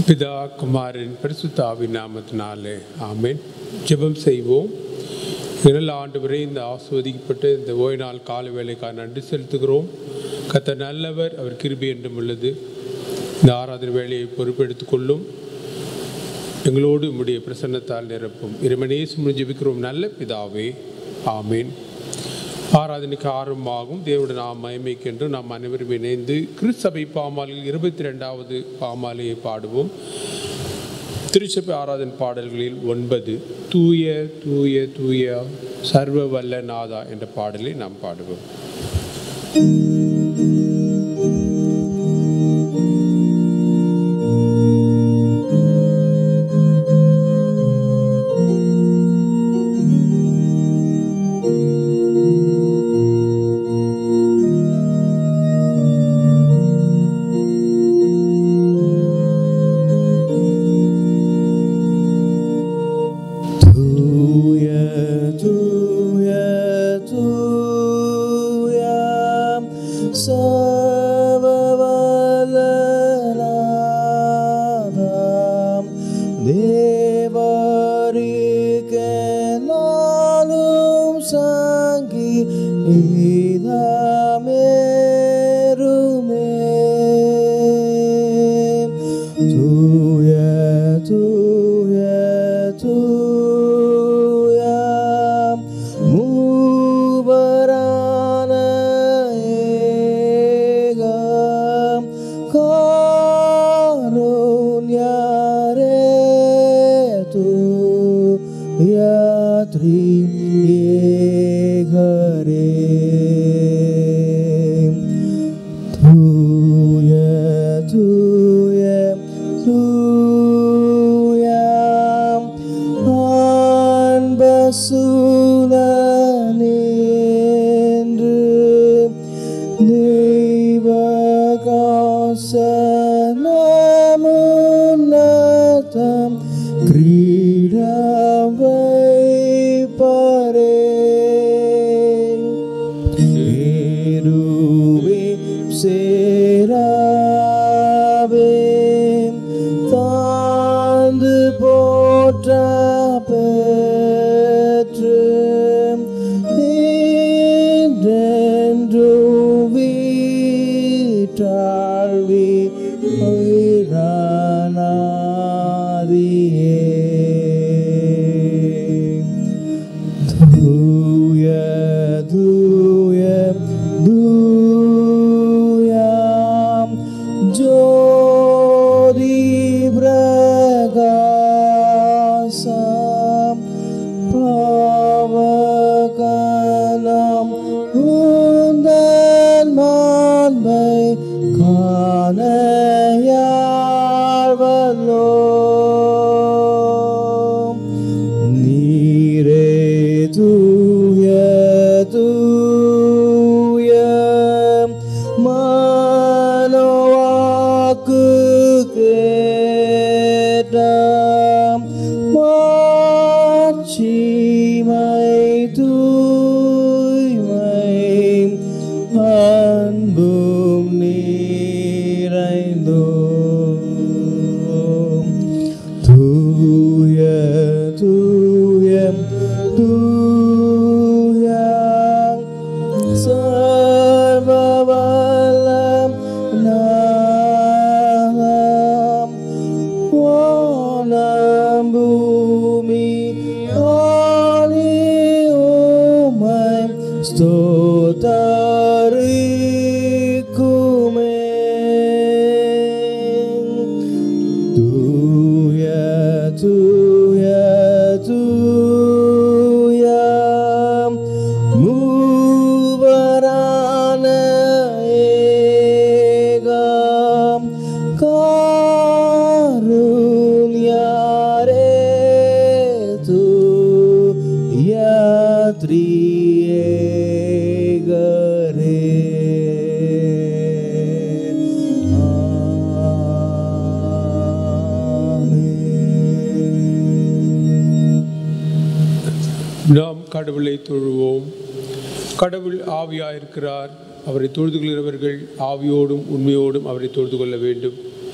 பிதா குமாரின் பரிசுத்தாவின் நாமத்தினாலே ஆமென் ஜெபம் செய்வோம் இரல் ஆண்டு வரை இந்த ஆஸ்வதிக்கப்பட்ட இந்த ஓய்வு நாள் கால வேலைக்காக நன்றி செலுத்துகிறோம் கத்த நல்லவர் அவர் கிருபி என்றும் உள்ளது இந்த ஆராதனை வேலையை பொறுப்பெடுத்துக் கொள்ளும் எங்களோடு உம்முடைய பிரசன்னத்தால் நிரப்பும் இறைமனேசு ஜெபிக்கிறோம் நல்ல பிதாவே ஆமீன் ஆராதனைக்கு ஆரம்பமாகும் தேவனுடைய நாம் மயமைக்கென்று நாம் அனைவரும் இணைந்து கிறிஸ்தபை பாமாலில் இருபத்தி ரெண்டாவது பாமாலையை பாடுவோம் திருச்சபை ஆராதனை பாடல்களில் ஒன்பது தூய தூய தூய சர்வ வல்ல நாதா என்ற பாடலை நாம் பாடுவோம் தூய தூய தூய சர்வவல்லநாதம் தேவரிக்கு நாளும் சங்கி இதமேருமே தூய தூய தூய மூவரான ஏகம் காருண்யரே தூய திரியேகரே தூய தூய தூய அன்பசுலனின்று தெய்வகாசனமுன்னதம் கிரீடம் வைப்பரே ஏருவே சேராவே தாழ்ந்து போற்ற பெற்று என்றென்று வீட்டாழ்வி ஐரானாதியே தூய தூய தூயாம் ஜோதி பிரகாசம் பாவகலம் உந்தன் மாண்பை காண யாழ்வல்லோம் நீரே தூய தூய மனவாக்கு கேட்டாம் மாட்சிமை தூய்மை அன்பும் நீரைந்தோம் தூய தூய தூய சர்வவல்லம் நாம் வானம் பூமி ஆலி உம்மை ஸ்தோத்தரிக்குமே தூய தூய தூய மூவரான ஏகம் காருண்யரே தூய திரியேகரே நாம் கடவுளை தொழுவோம் கடவுள் ஆவியாயிருக்கிறார் அவரை தொழுது கொள்கிறவர்கள் ஆவியோடும் உண்மையோடும் அவரை தொழுது கொள்ள வேண்டும்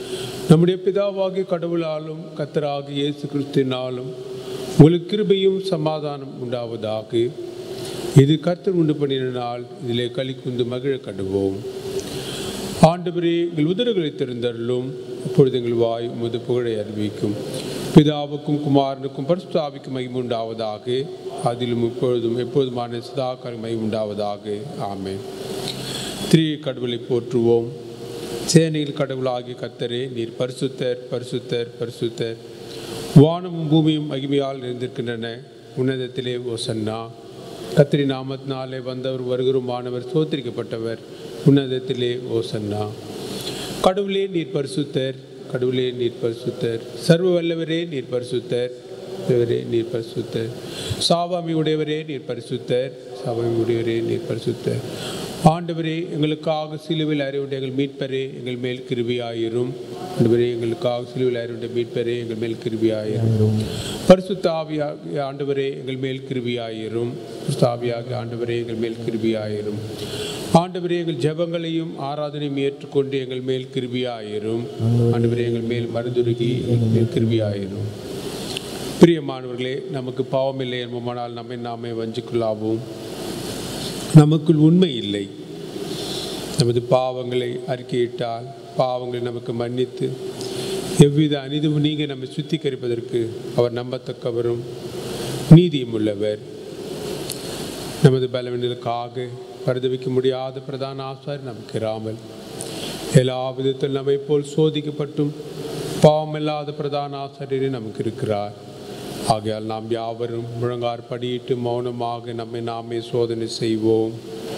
நம்முடைய பிதாவாகிய கடவுளாலும் கத்தராகிய இயேசு கிறிஸ்தினாலும் உங்களுக்கு கிருபையும் சமாதானம் உண்டாவதாக இது கர்த்தர் உண்டு பண்ணின நாள் இதிலே களி குந்து மகிழ கடுவோம் ஆண்டவரே எங்கள் உதடுகளை திறந்தருளும் அப்பொழுது எங்கள் வாய் உமது புகழை அறிவிக்கும் பிதாவுக்கும் குமாரனுக்கும் பரிசுத்தாவிக்கும் மகிமை உண்டாவதாக அதிலும் இப்பொழுதும் எப்பொழுதுமான சதாக்கார மகிமை உண்டாவதாக ஆமென் திரு கடவுளை போற்றுவோம் சேனையில் கடவுளாகிய கத்தரே நீர் பரிசுத்தர் பரிசுத்தர் பரிசுத்தர் வானமும் பூமியும் மகிமையால் நிறைந்திருக்கின்றன உன்னதத்திலே ஓசன்னா கத்திரி நாமத்தினாலே வந்தவர் வருகிறோமானவர் சோத்திரிக்கப்பட்டவர் உன்னதத்திலே ஓசன்னா கடவுளே நீர் பரிசுத்தர் கடவுளே நீர் பரிசுத்தர் சர்வ வல்லவரே நீர் பரிசுத்தர் உடையவரே நீர் பரிசுத்தர் சாவாமி உடையவரே நீர் பரிசுத்தர் சாவாமி உடையவரே நீர் பரிசுத்தர் ஆண்டவரே எங்களுக்காக சிலுவையில் அறிவுண்ட எங்கள் மீட்பரே எங்கள் மேல் கிருபியாயிரும் ஆண்டவரே எங்களுக்காக சிலுவையில் அறிவுண்ட மீட்பரே எங்கள் மேல் கிருபியாயிரும் பரிசுத்த ஆவியாகிய ஆண்டவரே எங்கள் மேல் கிருபியாயிரும் பரிசுத்த ஆவியாகிய ஆண்டவரே எங்கள் மேல் கிருபியாயிரும் ஆண்டவரே எங்கள் ஜெபங்களையும் ஆராதனையும் ஏற்றுக்கொண்டு எங்கள் மேல் கிருபியாயிரும் ஆண்டவரே எங்கள் மேல் மருந்துருகி எங்கள் மேல் கிருபியாயிரும் பிரியமானவர்களே நமக்கு பாவமில்லை என்போமானால் நம்மை நாமே வஞ்சிக்குள்ளாவோம் நமக்குள் உண்மை இல்லை நமது பாவங்களை அறிக்கையிட்டால் பாவங்களை நமக்கு மன்னித்து எவ்வித அனிதும் நீங்க நம்மை சுத்திகரிப்பதற்கு அவர் நம்பத்தக்கவரும் நீதியும் உள்ளவர் நமது பலவீனர்களுக்காக பரிதவிக்க முடியாத பிரதான ஆசாரி நமக்கு இராமல் எல்லா விதத்தில் நம்மை போல் சோதிக்கப்பட்டும் பாவமில்லாத பிரதான ஆசாரியரே நமக்கு இருக்கிறார் ஆகையால் நாம் யாவரும் முழங்கார் படியிட்டு மௌனமாக நம்மை நாமே சோதனை செய்வோம்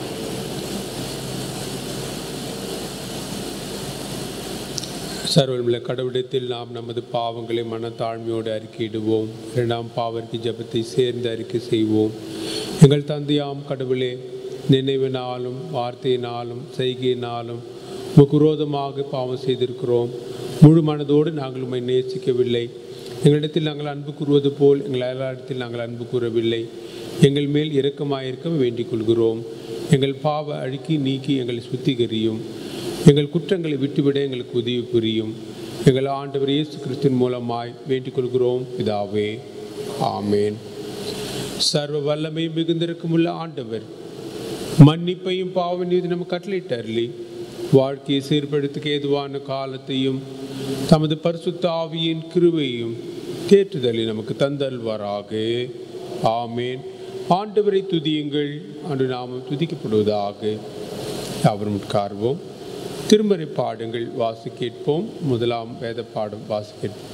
சர்வமுள்ள கடவுளத்தில் நாம் நமது பாவங்களை மனத்தாழ்மையோடு அறிக்கையிடுவோம் இரண்டாம் பாவற்கு ஜெபத்தை சேர்ந்து அறிக்கை செய்வோம் எங்கள் தந்தையாம் கடவுளே நினைவினாலும் வார்த்தையினாலும் செய்கையினாலும் உமக்கு விரோதமாக பாவம் செய்திருக்கிறோம் முழு மனதோடு நாங்கள் உம்மை நேசிக்கவில்லை எங்களிடத்தில் நாங்கள் அன்பு கூறுவது போல் எங்கள் அயலாரிடத்தில் நாங்கள் அன்பு கூறவில்லை எங்கள் மேல் இரக்கமாயிருக்க வேண்டிக் கொள்கிறோம் எங்கள் பாவ அழுக்கி நீக்கி எங்களை சுத்திகரியும் எங்கள் குற்றங்களை விட்டுவிட எங்களுக்கு உதவி புரியும் எங்கள் ஆண்டவர் இயேசு கிறிஸ்துவின் மூலமாய் வேண்டிக் கொள்கிறோம் பிதாவே ஆமேன் சர்வ வல்லமை மிகுந்திருக்கும் உள்ள ஆண்டவர் மன்னிப்பையும் பாவ நீதி நம்ம கட்டளையிட்டருளி வாழ்க்கையை சீர்படுத்துக்கு ஏதுவான காலத்தையும் தமது பரிசுத்த ஆவியின் கிருபையும் தேற்றுதலை நமக்கு தந்தல்வாராக ஆமேன் ஆண்டவரை துதியுங்கள் அன்று நாமம் துதிக்கப்படுவதாக அவரும் உட்கார்வோம் திருமறை பாடங்கள் வாசி கேட்போம் முதலாம் வேத பாடம் வாசி கேட்போம்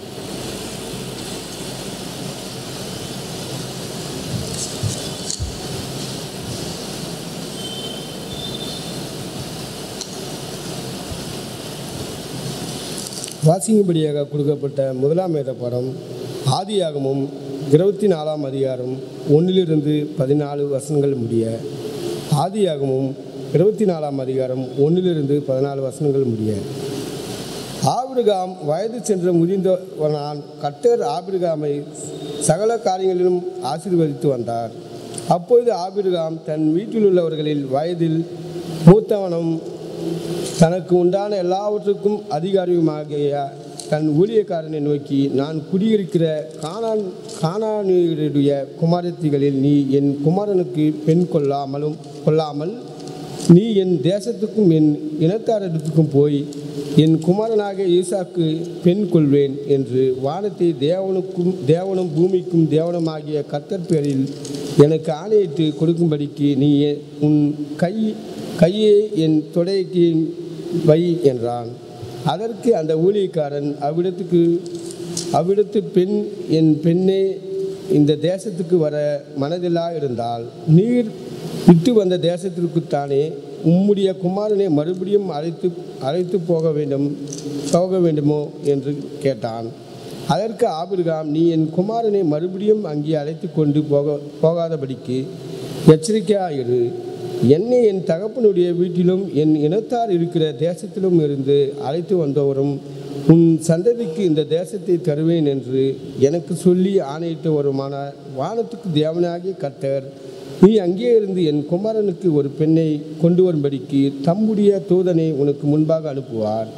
வாசிக்கும்படியாக கொடுக்கப்பட்ட முதலாம் வேத பாடம் ஆதியாகமும் இருபத்தி நாலாம் அதிகாரம் ஒன்றிலிருந்து பதினாலு வசனங்கள் முடிய ஆதியாகமும் இருபத்தி நாலாம் அதிகாரம் ஒன்றிலிருந்து பதினாலு வசனங்கள் முடிய ஆபிரகாம் வயது சென்ற முதிர்ந்தவனான் கர்த்தர் ஆபிரகாமை சகல காரியங்களிலும் ஆசீர்வதித்து வந்தார் அப்பொழுது ஆபிரகாம் தன் வீட்டில் உள்ளவர்களில் வயதில் மூத்தவனும் தனக்கு உண்டான எல்லாவற்றுக்கும் அதிகாரியுமாகிய தன் ஊழியக்காரனை நோக்கி நான் குடியிருக்கிற கானான் கானானியருடைய குமாரத்திகளில் நீ என் குமாரனுக்கு பெண் கொள்ளாமலும் கொள்ளாமல் நீ என் தேசத்துக்கும் என் இனத்தாரிடத்துக்கும் போய் என் குமாரனாக ஈசாக்கு பெண் கொள்வேன் என்று வானத்தை தேவனுக்கும் தேவனும் பூமிக்கும் தேவனுமாகிய கர்த்தர் பேரில் எனக்கு ஆணையிட்டு கொடுக்கும்படிக்கு நீ என்- உன் கை கையை என் தொடைக்கு வை என்றான் அதற்கு அந்த ஊழியக்காரன் அவ்விடத்துக்கு அவ்விடத்து பெண் என் பெண்ணே இந்த தேசத்துக்கு வர மனதில்லா இருந்தால் நீர் விட்டு வந்த தேசத்திற்குத்தானே உம்முடைய குமாரனை மறுபடியும் அழைத்து அழைத்து போக வேண்டும் போக வேண்டுமோ என்று கேட்டான் அதற்கு ஆபிரகாம் நீ என் குமாரனை மறுபடியும் அங்கே அழைத்து கொண்டு போக போகாதபடிக்கு எச்சரிக்கையாயிரு என்னை என் தகப்பனுடைய வீட்டிலும் என் இனத்தார் இருக்கிற தேசத்திலும் இருந்து அழைத்து வந்தவரும் உன் சந்ததிக்கு இந்த தேசத்தை தருவேன் என்று எனக்கு சொல்லி ஆணையிட்டவருமான வானத்துக்கு தேவனாகிய கர்த்தர் நீ அங்கே இருந்து என் குமாரனுக்கு ஒரு பெண்ணை கொண்டு வரும்படிக்கு தம்முடைய தூதனை உனக்கு முன்பாக அனுப்புவார்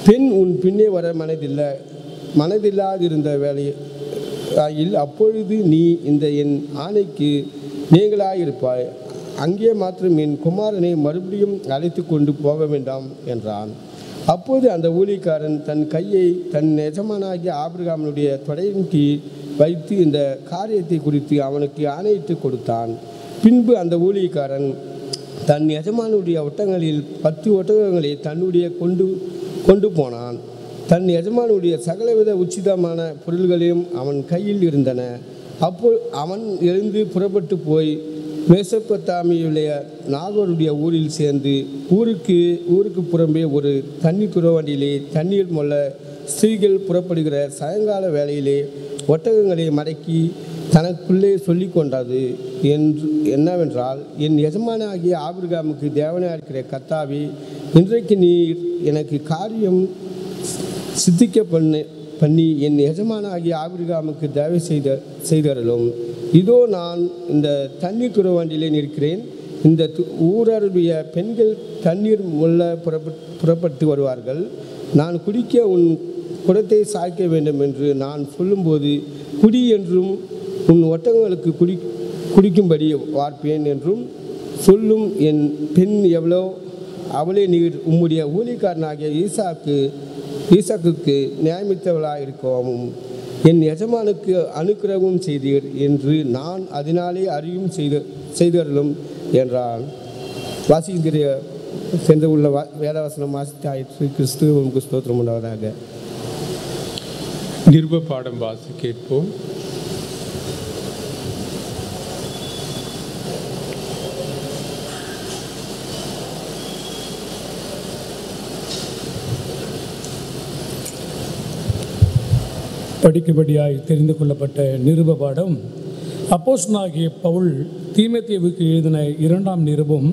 பெண் உன் பின்னே வர மனதில்லை மனதில்லாதிருந்த வேலை ஆயில் அப்பொழுது நீ இந்த என் ஆணைக்கு நீங்களாயிருப்பாய் அங்கே மாத்திரம் என் குமாரனை மறுபடியும் அழைத்து கொண்டு போக வேண்டாம் என்றான் அப்போது அந்த ஊழியக்காரன் தன் கையை தன் எஜமானாகிய ஆபிரகாமனுடைய தொடையின் கீழ் வைத்து இந்த காரியத்தை குறித்து அவனுக்கு ஆணையிட்டு கொடுத்தான் பின்பு அந்த ஊழியக்காரன் தன் எஜமானுடைய ஒட்டங்களில் பத்து ஒட்டகங்களை தன்னுடைய கொண்டு கொண்டு போனான் தன் எஜமானுடைய சகலவித உச்சிதமான பொருள்களையும் அவன் கையில் இருந்தன அப்போ அவன் எழுந்து புறப்பட்டு போய் மேசப்பத்தாமியுடைய நாகருடைய ஊரில் சேர்ந்து ஊருக்கு ஊருக்கு புறம்பே ஒரு தண்ணி துறவண்டியிலே தண்ணீர் மொல்ல ஸ்திரீகள் புறப்படுகிற சாயங்கால வேளையிலே ஒட்டகங்களை மடக்கி தனக்குள்ளே சொல்லி கொண்டது என்று என்னவென்றால் என் எஜமானாகிய ஆபிரகாமுக்கு தேவனாக இருக்கிற கத்தாவி இன்றைக்கு நீர் எனக்கு காரியம் சித்திக்க பண்ண பண்ணி என் எஜமானாகிய ஆபிரகாமுக்கு தயவு செய்த செய்தரலும் இதோ நான் இந்த தண்ணீர் துறவண்டியிலே நிற்கிறேன் இந்த து- ஊரருடைய பெண்கள் தண்ணீர் முள்ள புறப்பட் புறப்பட்டு வருவார்கள் நான் குடிக்க உன் குடத்தை சாய்க்க வேண்டும் என்று நான் சொல்லும்போது குடி என்றும் உன் ஒட்டகங்களுக்கு குடி குடிக்கும்படி வார்ப்பேன் என்றும் சொல்லும் என் பெண் எவ்வளோ அவளே நீர் உம்முடைய ஊழியக்காரனாகிய ஈசாக்கு ஈசாக்குக்கு நியமித்தவளாக இருக்கவும் என் எஜமானுக்கு அனுக்கிரகம் செய்தீர் என்று நான் அதனாலே அறியும் செய்த செய்தருளும் என்றான் வாசிக்கிற சென்று உள்ள வா வேதவசனம் வாசித்தாயிற்று கிறிஸ்துவனுக்கு ஸ்தோத்திரம் உண்டாவதாக நிருப பாடம் வாசி கேட்போம் படிக்கும்படியாய் தெரிந்து கொள்ளப்பட்ட நிருப பாடம் அப்போஸ்தலனாகிய பவுல் தீமத்தேவுக்கு எழுதின இரண்டாம் நிருபம்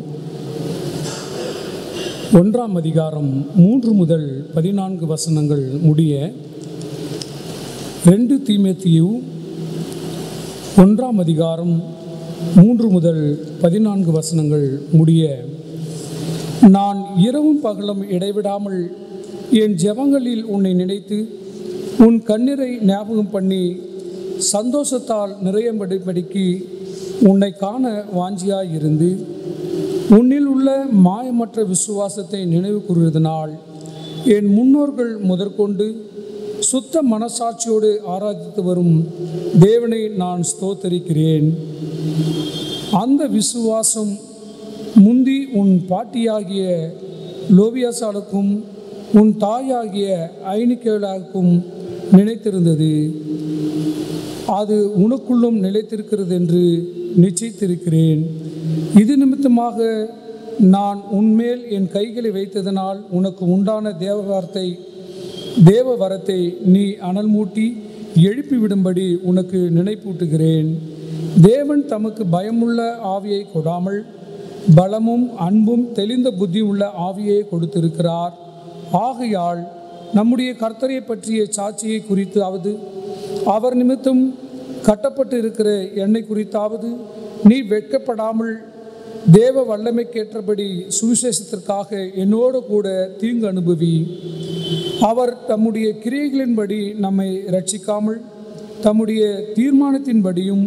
ஒன்றாம் அதிகாரம் மூன்று முதல் பதினான்கு வசனங்கள் முடிய ரெண்டு தீமேத்தியு ஒன்றாம் அதிகாரம் மூன்று முதல் பதினான்கு வசனங்கள் முடிய நான் இரவும் பகலும் இடைவிடாமல் என் ஜெபங்களில் உன்னை நினைத்து உன் கண்ணீரை ஞாபகம் பண்ணி சந்தோஷத்தால் நிறையபடிக்கு உன்னை காண வாஞ்சியாய் இருந்து உன்னில் உள்ள மாயமற்ற விசுவாசத்தை நினைவு கூறுவதனால் என் முன்னோர்கள் முதற்கொண்டு சுத்த மனசாட்சியோடு ஆராதித்து வரும் தேவனை நான் ஸ்தோத்தரிக்கிறேன் அந்த விசுவாசம் முந்தி உன் பாட்டியாகிய லோபியாசாலுக்கும் உன் தாயாகிய ஐனிக்கேலாவுக்கும் நினைத்திருந்தது அது உனக்குள்ளும் நிலைத்திருக்கிறது என்று நிச்சயித்திருக்கிறேன் இது நிமித்தமாக நான் உன்மேல் என் கைகளை வைத்ததனால் உனக்கு உண்டான தேவ வார்த்தை தேவ வரத்தை நீ அனல் மூட்டி எழுப்பிவிடும்படி உனக்கு நினைப்பூட்டுகிறேன் தேவன் தமக்கு பயமுள்ள ஆவியை கொடாமல் பலமும் அன்பும் தெளிந்த புத்தியுள்ள ஆவியை கொடுத்திருக்கிறார் ஆகையால் நம்முடைய கர்த்தரை பற்றிய சாட்சியை குறித்தாவது அவர் நிமித்தம் கட்டப்பட்டு இருக்கிற என்னை குறித்தாவது நீ வெட்கப்படாமல் தேவ வல்லமைக்கேற்றபடி சுவிசேஷத்திற்காக என்னோடு கூட தீங்கு அனுபவி அவர் தம்முடைய கிரியைகளின்படி நம்மை ரட்சிக்காமல் தம்முடைய தீர்மானத்தின்படியும்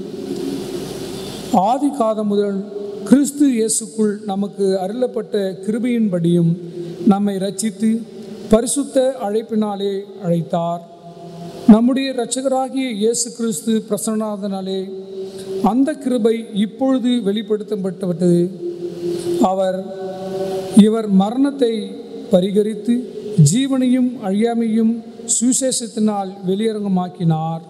ஆதி காலம் முதல் கிறிஸ்து இயேசுக்குள் நமக்கு அருளப்பட்ட கிருபையின்படியும் நம்மை ரட்சித்து பரிசுத்த அழைப்பினாலே அழைத்தார் நம்முடைய இரட்சகராகிய இயேசு கிறிஸ்து பிரசன்னாதனாலே அந்த கிருபை இப்பொழுது வெளிப்படுத்தப்பட்டது அவர் இவர் மரணத்தை பரிகரித்து ஜீவனையும் அழியாமையும் சுவிசேஷத்தினால் வெளியரங்கமாக்கினார்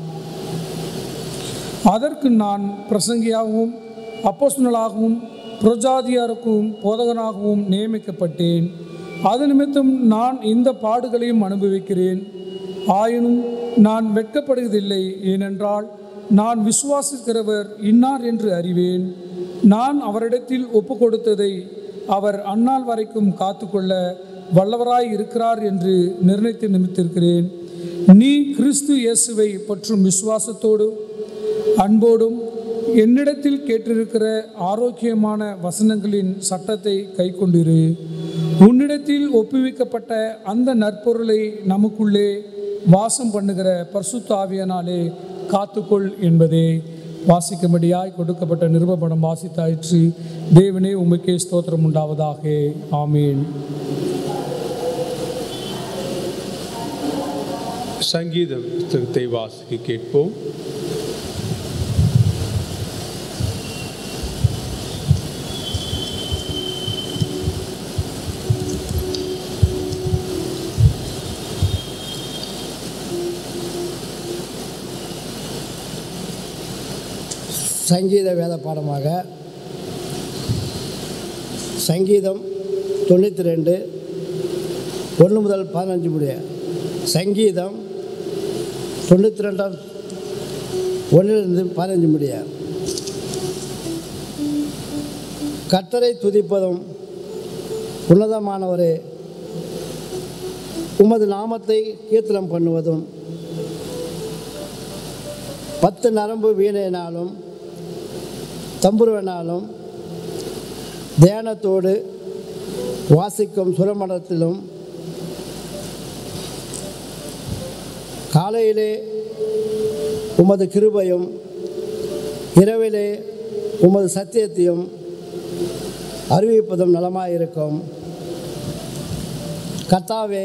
அதற்கு நான் பிரசங்கியாகவும் அப்போஸ்தலனாகவும் புரஜாதியாருக்கும் போதகனாகவும் நியமிக்கப்பட்டேன் அது நிமித்தம் நான் இந்த பாடுகளையும் அனுபவிக்கிறேன் ஆயினும் நான் வெட்கப்படுவதில்லை ஏனென்றால் நான் விசுவாசிக்கிறவர் இன்னார் என்று அறிவேன் நான் அவரிடத்தில் ஒப்பு கொடுத்ததை அவர் அந்நாள் வரைக்கும் காத்துக்கொள்ள வல்லவராய் இருக்கிறார் என்று நிர்ணயித்து நிமித்திருக்கிறேன் நீ கிறிஸ்து இயேசுவை பற்றும் விசுவாசத்தோடு அன்போடும் என்னிடத்தில் கேட்டிருக்கிற ஆரோக்கியமான வசனங்களின் சட்டத்தை கைக்கொண்டிரு உன்னிடத்தில் ஒப்புவிக்கப்பட்ட அந்த நற்பொருளை நமக்குள்ளே வாசம் பண்ணுகிற பரிசுத்த ஆவியனாலே காத்துக்கொள் என்பதே வாசிக்கும்படியாய் கொடுக்கப்பட்ட நிருபப்படம் வாசித்தாயிற்று தேவனே உமக்கே ஸ்தோத்திரம் உண்டாவதாக ஆமீன் சங்கீத புத்தகத்தை வாசிக்க கேட்போம் சங்கீத வேத பாடமாக சங்கீதம் தொண்ணூற்றி ரெண்டு ஒன்று முதல் பதினஞ்சு முடிய சங்கீதம் தொண்ணூற்றி ரெண்டாம் ஒன்றிலிருந்து பதினஞ்சு முடிய கர்த்தரை துதிப்பதும் உன்னதமானவரே உமது நாமத்தை கீர்த்தனம் பண்ணுவதும் பத்து நரம்பு வீணையினாலும் தம்புருவனாலும் தியானத்தோடு வாசிக்கும் சுரமண்டலத்திலும் காலையிலே உமது கிருபையும் இரவிலே உமது சத்தியத்தையும் அறிவிப்பதும் நலமாயிருக்கும் கர்த்தாவே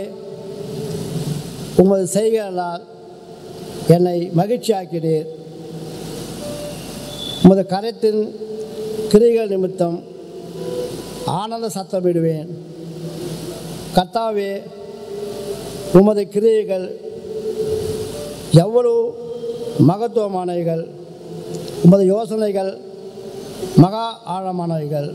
உமது செய்கைகளால் என்னை மகிழ்ச்சியாக்கினீர் உமது கரத்தின் கிரிகள் நிமித்தம் ஆனந்த சத்தமிடுவேன் கர்த்தாவே உமது கிரியைகள் எவ்வளவு மகத்துவமானவைகள் உமது யோசனைகள் மகா ஆழமானவைகள்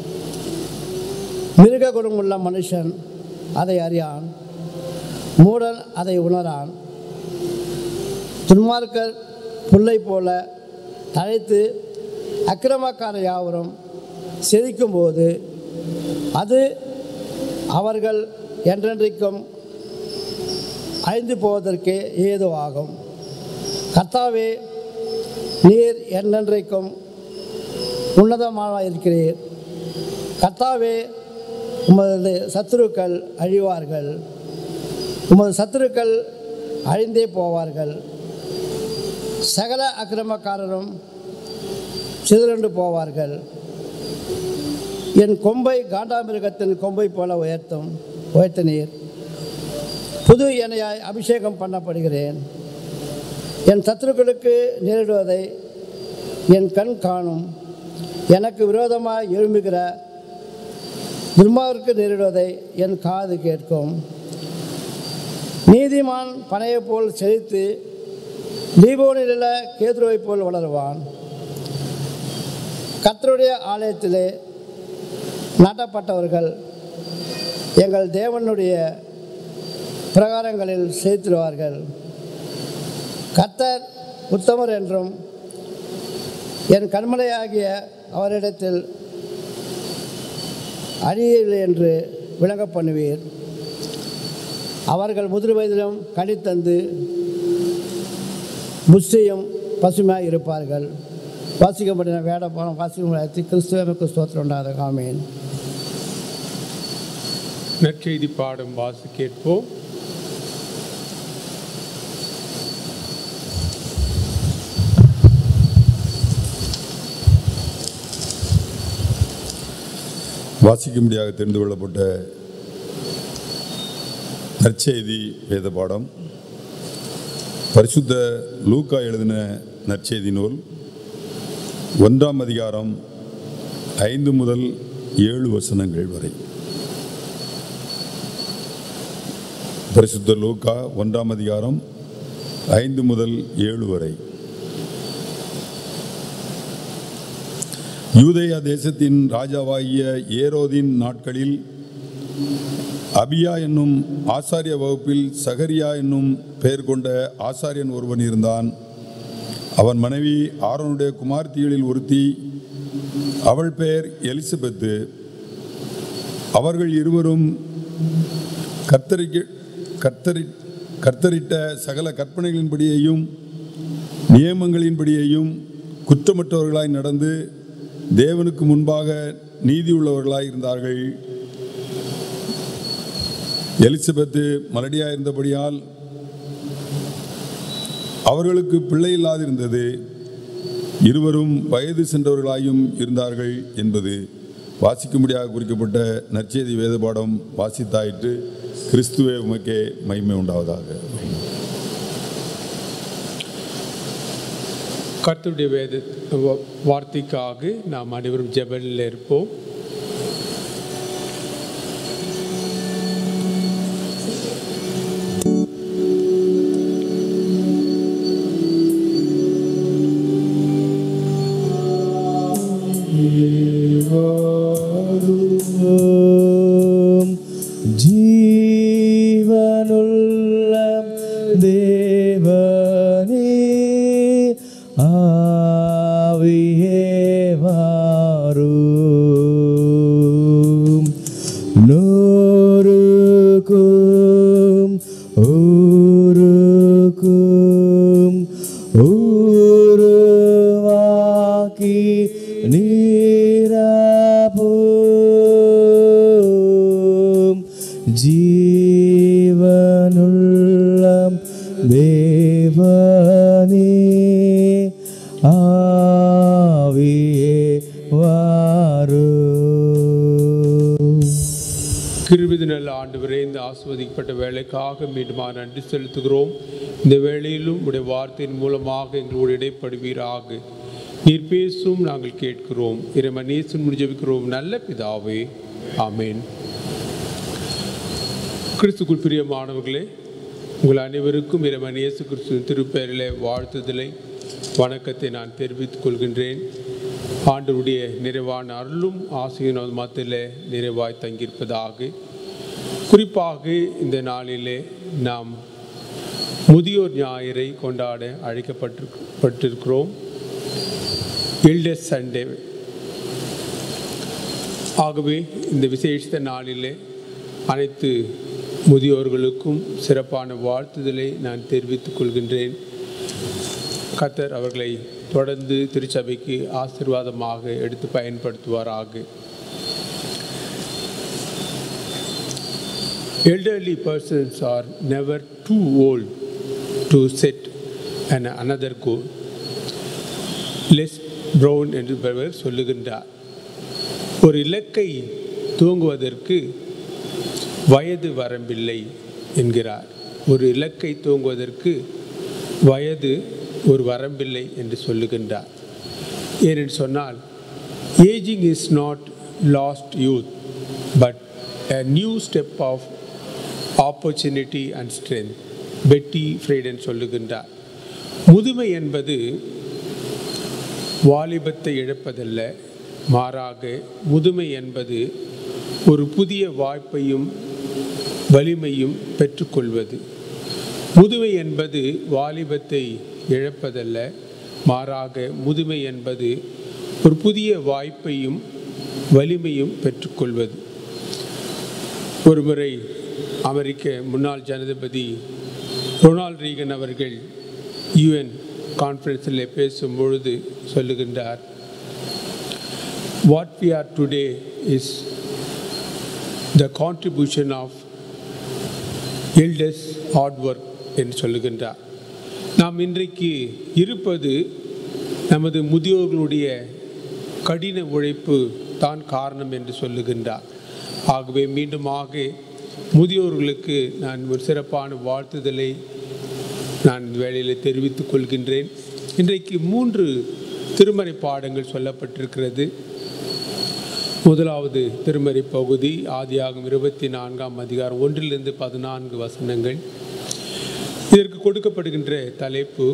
மிருக குணமுள்ள மனுஷன் அதை அறியான் மூடன் அதை உணரான் துன்மார்க்கர் புல்லை போல தழைத்து அக்கிரமக்கார யாவரும் செழிக்கும்போது அது அவர்கள் என்றென்றைக்கும் அழிந்து போவதற்கே ஏதோ ஆகும் கர்த்தாவே நீர் என்றென்றைக்கும் உன்னதமாக இருக்கிறீர் கர்த்தாவே உமது சத்துருக்கள் அழிவார்கள் உமது சத்துருக்கள் அழிந்தே போவார்கள் சகல அக்கிரமக்காரரும் சிதறண்டு போவார்கள் என் கொம்பை காண்டாமிருகத்தின் கொம்பை போல உயர்த்தும் உயர்த்தினீர் புது எண்ணெயாய் அபிஷேகம் பண்ணப்படுகிறேன் என் சத்துருக்களுக்கு நேரிடுவதை என் கண் காணும் எனக்கு விரோதமாக எழும்புகிற துர்மாவிற்கு நேரிடுவதை என் காது கேட்கும் நீதிமான் பனையைப் போல் செழித்து தீபோனில் உள்ள கேதுருவைப் போல் வளருவான் கர்த்தருடைய ஆலயத்திலே நாட்டப்பட்டவர்கள் எங்கள் தேவனுடைய பிரகாரங்களில் செலுத்திடுவார்கள் கர்த்தர் உத்தமர் என்றும் என் கண்மலையாகிய அவரிடத்தில் அழியவில்லை என்று விளங்க பண்ணுவீர் அவர்கள் முதிர் வயதிலும் கனித்தந்து புஷ்டியும் பசுமையாக இருப்பார்கள் வாசிக்கப்படின வேட போன வாசிக்கும் கிறிஸ்துவனுக்கு ஸ்தோத்திரம் உண்டாத ஆமீன் நற்செய்தி பாடும் வாசி கேட்போம் வாசிக்கும்படியாக தெரிந்து கொள்ளப்பட்ட நற்செய்தி வேத பாடம் பரிசுத்த லூக்கா எழுதின நற்செய்தி நூல் ஒன்றாம் அதிகாரம் ஐந்து முதல் ஏழு வசனங்கள் வரை பரிசுத்த லூக்கா ஒன்றாம் அதிகாரம் ஐந்து முதல் ஏழு வரை யூதேயா தேசத்தின் ராஜாவாகிய ஏரோதின் நாட்களில் அபியா என்னும் ஆசாரிய வகுப்பில் சகரியா என்னும் பெயர் கொண்ட ஆசாரியன் ஒருவன் இருந்தான் அவன் மனைவி ஆரோனுடைய குமார்த்திகளில் ஒருத்தி அவள் பெயர் எலிசபெத்து அவர்கள் இருவரும் கர்த்தரிக்க கர்த்தரி கர்த்தரிட்ட சகல கற்பனைகளின்படியையும் நியமங்களின்படியையும் குற்றமற்றவர்களாய் நடந்து தேவனுக்கு முன்பாக நீதி உள்ளவர்களாய் இருந்தார்கள் எலிசபெத்து மலடியாக இருந்தபடியால் அவர்களுக்கு பிள்ளை இல்லாதிருந்தது இருவரும் வயது சென்றவர்களாயும் இருந்தார்கள் என்பது வாசிக்கும்படியாக குறிக்கப்பட்ட நற்செய்தி வேதபாடம் வாசித்தாயிற்று கிறிஸ்துவே உமக்கே மகிமை உண்டாவதாக கர்த்தருடைய வேத வ- வார்த்தைக்காக நாம் அனைவரும் ஜெபலில் இருப்போம் ஓம் ஜீவனுள்ள தேவனே ஆவியே வாரும் நூறுக்கும் ஊருக்கும் உருவாக்கி நீரபோம் ஜீவனுள்ளம் தேவனே ஆவியே வாரும் கிருபிது நல்ல ஆண்டவரே இந்த ஆஸ்வதிக்கப்பட்ட வேலைக்காக மீண்டுமா நன்றி செலுத்துகிறோம் இந்த வேளையிலும் உடைய வார்த்தையின் மூலமாக எங்களோடு இடைப்படுவீராக நீர் பேசும் நாங்கள் கேட்கிறோம் இறைவன் நேசன் முடிஜபிக்கிறோம் நல்ல பிதாவே ஆமென் கிறிஸ்துக்குள் பிரியமானவர்களே உங்கள் அனைவருக்கும் இறைவன் இயேசு கிறிஸ்துவின் திருப்பெயரிலே வாழ்த்துதலை வணக்கத்தை நான் தெரிவித்துக் கொள்கின்றேன் ஆண்டவருடைய நிறைவான அருளும் ஆசையின் மத்தியிலே நிறைவாய் தங்கியிருப்பதாக குறிப்பாக இந்த நாளிலே நாம் முதியோர் ஞாயிறை கொண்டாட அழைக்கப்பட்டிருக்கிறோம் எல்டஸ் சண்டே ஆகவே இந்த விசேஷ நாளிலே அனைத்து முதியோர்களுக்கும் சிறப்பான வாழ்த்துதலை நான் தெரிவித்துக் கொள்கின்றேன் கத்தர் அவர்களை தொடர்ந்து திருச்சபைக்கு ஆசீர்வாதமாக எடுத்து பயன்படுத்துவாராக elderly persons are never too old to set an another goal Les Brown என்பவர் சொல்லுகின்றார் ஒரு இலக்கை தூங்குவதற்கு வயது வரம்பில்லை என்கிறார் ஒரு இலக்கை தூங்குவதற்கு வயது ஒரு வரம்பில்லை என்று சொல்லுகின்றார் ஏனென்று சொன்னால் ageing is not lost youth but a new step of opportunity and strength Betty Friedan சொல்லுகின்றார் முதுமை என்பது வாலிபத்தை இழப்பதல்ல மாறாக முதுமை என்பது ஒரு புதிய வாய்ப்பையும் வலிமையும் பெற்றுக்கொள்வது முதுமை என்பது வாலிபத்தை இழப்பதல்ல மாறாக முதுமை என்பது ஒரு புதிய வாய்ப்பையும் வலிமையும் பெற்றுக்கொள்வது ஒருமுறை அமெரிக்க முன்னாள் ஜனாதிபதி ரொனால்ட் ரீகன் அவர்கள் யுஎன் கான்ஃபரன்ஸில் பேசும் பொழுது சொல்லுகின்றார் what we are today is the contribution of elders hard work என்று சொல்லுகின்றார் நாம் இன்றைக்கு இருப்பது நமது முதியோர்களுடைய கடின உழைப்பு தான் காரணம் என்று சொல்லுகின்றார் ஆகவே மீண்டுமாக முதியோர்களுக்கு நான் ஒரு சிறப்பான வாழ்த்துதலை நான் இந்த வேளையில் தெரிவித்துக் கொள்கின்றேன் இன்றைக்கு மூன்று திருமறை பாடங்கள் சொல்லப்பட்டிருக்கிறது முதலாவது திருமறை பகுதி ஆதியாகும் இருபத்தி நான்காம் அதிகாரம் ஒன்றிலிருந்து பதினான்கு வசனங்கள் இதற்கு கொடுக்கப்படுகின்ற தலைப்பு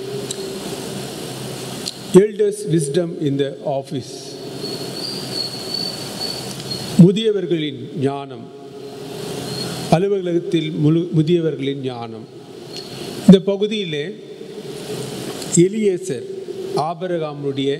elders wisdom in the office முதியவர்களின் ஞானம் அலுவலகத்தில் முழு முதியவர்களின் ஞானம் இந்த பகுதியிலே எலியேசர் ஆபரகாமுடைய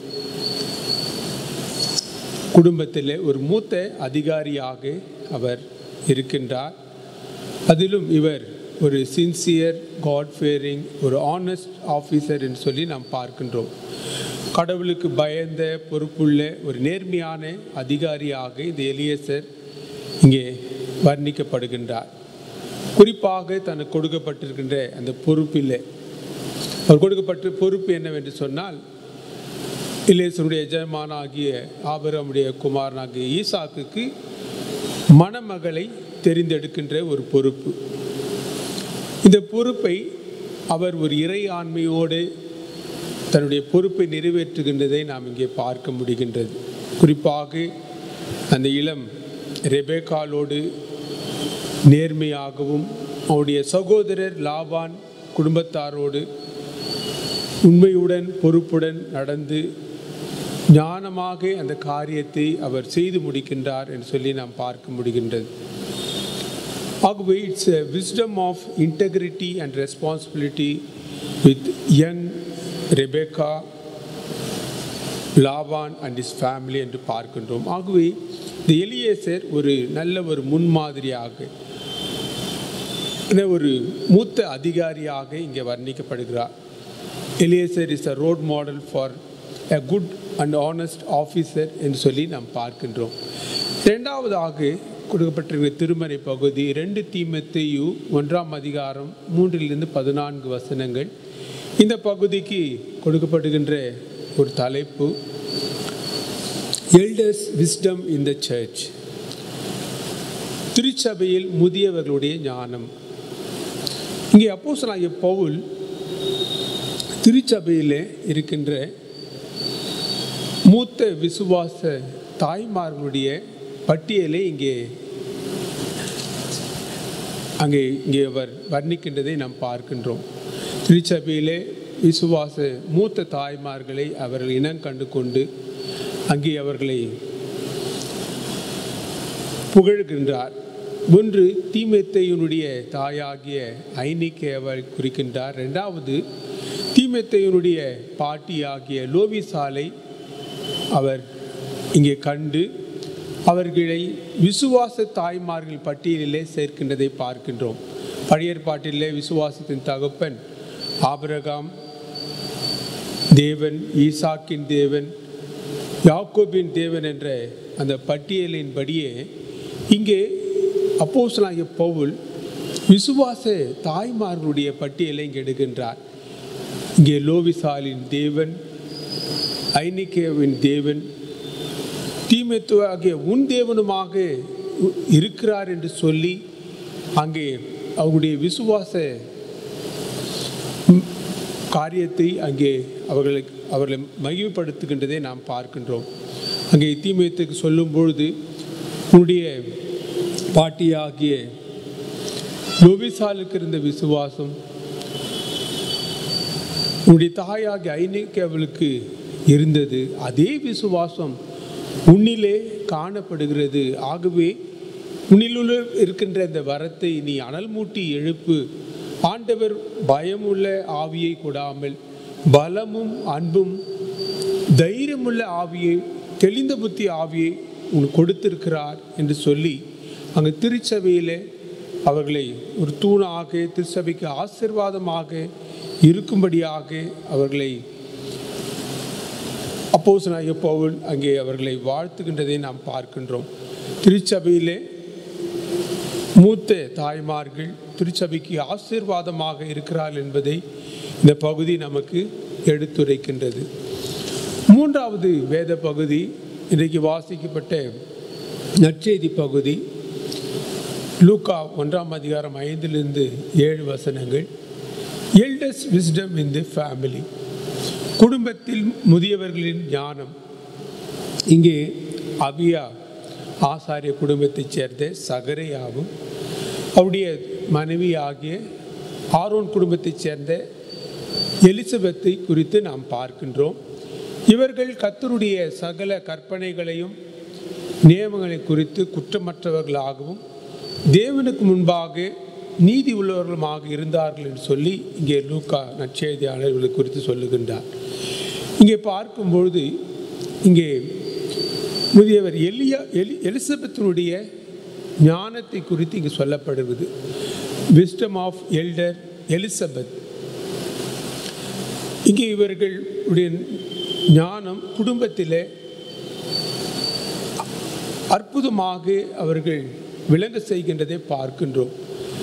குடும்பத்தில் ஒரு மூத்த அதிகாரியாக அவர் இருக்கின்றார் அதிலும் இவர் ஒரு சின்சியர் காட் ஃபேரிங் ஒரு ஆனஸ்ட் ஆஃபீஸர் என்று சொல்லி நாம் பார்க்கின்றோம் கடவுளுக்கு பயந்த பொறுப்புள்ள ஒரு நேர்மையான அதிகாரியாக இந்த எலியேசர் இங்கே வர்ணிக்கப்படுகின்றார் குறிப்பாக தனக்கு கொடுக்கப்பட்டிருக்கின்ற அந்த பொறுப்பிலே அவர் கொடுக்கப்பட்ட பொறுப்பு என்னவென்று சொன்னால் இலேசனுடைய எஜமானாகிய ஆபரமுடைய குமாரனாகிய ஈசாக்குக்கு மணமகளை தெரிந்தெடுக்கின்ற ஒரு பொறுப்பு இந்த பொறுப்பை அவர் ஒரு இறை ஆண்மையோடு தன்னுடைய பொறுப்பை நிறைவேற்றுகின்றதை நாம் இங்கே பார்க்க முடிகின்றது குறிப்பாக அந்த இளம் ரெபேக்காலோடு நேர்மையாகவும் அவருடைய சகோதரர் லாபான் குடும்பத்தாரோடு உண்மையுடன் பொறுப்புடன் நடந்து ஞானமாக அந்த காரியத்தை அவர் செய்து முடிக்கின்றார் என்று சொல்லி நாம் பார்க்க முடிகின்றது ஆகவே it's a wisdom of integrity and responsibility with young Rebecca, Laban and his family என்று பார்க்கின்றோம் ஆகவே இந்த எலியேசர் ஒரு நல்ல ஒரு முன்மாதிரியாக இந்த ஒரு மூத்த அதிகாரியாக இங்கே வர்ணிக்கப்படுகிறார் Eliezer is a role model for a good and honest officer என்று சொல்லி நாம் பார்க்கின்றோம் இரண்டாவதாக கொடுக்கப்பட்டிருக்கிற திருமறை பகுதி ரெண்டு தீமத்தையு ஒன்றாம் அதிகாரம் மூன்றிலிருந்து பதினான்கு வசனங்கள் இந்த பகுதிக்கு கொடுக்கப்படுகின்ற ஒரு தலைப்பு elders wisdom in the church திருச்சபையில் முதியவர்களுடைய ஞானம் இங்கே அப்போஸ்தலனாகிய பவுல் திருச்சபையிலே இருக்கின்ற மூத்த விசுவாச தாய்மார்களுடைய பட்டியலை இங்கே அங்கே இங்கே அவர் வர்ணிக்கின்றதை நாம் பார்க்கின்றோம் திருச்சபையிலே விசுவாச மூத்த தாய்மார்களை அவர்கள் இனம் கண்டு கொண்டு அங்கே அவர்களை புகழ்கின்றார் ஒன்று தீமெத்தையனுடைய தாயாகிய ஐனிக்கை அவர் குறிக்கின்றார் ரெண்டாவது தீமெத்தையனுடைய பாட்டியாகிய லோவிசாலை அவர் இங்கே கண்டு அவர்களை விசுவாச தாய்மார்கள் பட்டியலிலே சேர்க்கின்றதை பார்க்கின்றோம் பழைய ஏற்பாட்டிலே விசுவாசத்தின் தகப்பன் ஆபிரகாம் தேவன் ஈசாக்கின் தேவன் யாக்கோபின் தேவன் என்ற அந்த பட்டியலின்படியே இங்கே அப்போஸ்தலனாகிய பவுல் விசுவாச தாய்மார்களுடைய பட்டியலை இங்கே எடுக்கின்றார் இங்கே லோவிசாலின் தேவன் ஐனிகேவின் தேவன் தீமைத்துவ ஆகிய உன் தேவனுமாக இருக்கிறார் என்று சொல்லி அங்கே அவருடைய விசுவாச காரியத்தை அங்கே அவர்களை அவர்களை மகிமைப்படுத்துகின்றதை நாம் பார்க்கின்றோம் அங்கே தீமையத்துக்கு சொல்லும் பொழுது உன்னுடைய பாட்டியாகிய லோவிசாலுக்கு இருந்த விசுவாசம் உன்னுடைய தாயாகிய ஐநேக்கவளுக்கு இருந்தது அதே விசுவாசம் உன்னிலே காணப்படுகிறது ஆகவே உன்னிலுள்ள இருக்கின்ற இந்த வரத்தை நீ அனல் மூட்டி எழுப்பு ஆண்டவர் பயமுள்ள ஆவியை கொடாமல் பலமும் அன்பும் தைரியமுள்ள ஆவியை தெளிந்த புத்தி ஆவியை உனக்கு கொடுத்திருக்கிறார் என்று சொல்லி அங்கு திருச்சபையிலே அவர்களை ஒரு தூணாக திருச்சபைக்கு ஆசிர்வாதமாக இருக்கும்படியாக அவர்களை அப்போசனாகிய பவுல் அங்கே அவர்களை வாழ்த்துகின்றதை நாம் பார்க்கின்றோம் திருச்சபையிலே மூத்த தாய்மார்கள் திருச்சபைக்கு ஆசீர்வாதமாக இருக்கிறார் என்பதை இந்த பகுதி நமக்கு எடுத்துரைக்கின்றது மூன்றாவது வேத பகுதி இன்றைக்கு வாசிக்கப்பட்ட நற்செய்தி பகுதி லூக்கா ஒன்றாம் அதிகாரம் ஐந்திலிருந்து ஏழு வசனங்கள் எல்டஸ் விஸ்டம் இன் தி ஃபேமிலி குடும்பத்தில் முதியவர்களின் ஞானம் இங்கே அபியா ஆசாரிய குடும்பத்தைச் சேர்ந்த சகரையாவும் அவருடைய மனைவி ஆகிய ஆரோன் குடும்பத்தைச் சேர்ந்த எலிசபெத்தை குறித்து நாம் பார்க்கின்றோம் இவர்கள் கத்தருடைய சகல கற்பனைகளையும் நியமங்களை குறித்து குற்றமற்றவர்களாகவும் தேவனுக்கு முன்பாக நீதி உள்ளவர்களுமாக இருந்தார்கள் என்று சொல்லி இங்கே லூக்கா நற்செய்தியாளர்களை குறித்து சொல்லுகின்றார் இங்கே பார்க்கும் பொழுது இங்கே முதியவர் எலியா எலி எலிசபெத்தினுடைய ஞானத்தை குறித்து இங்கே சொல்லப்படுவது விஸ்டம் ஆஃப் எல்டர் எலிசபெத் இங்கே இவர்களுடைய ஞானம் குடும்பத்திலே அற்புதமாக அவர்கள் விளங்க செய்கின்றதை பார்க்கின்றோம்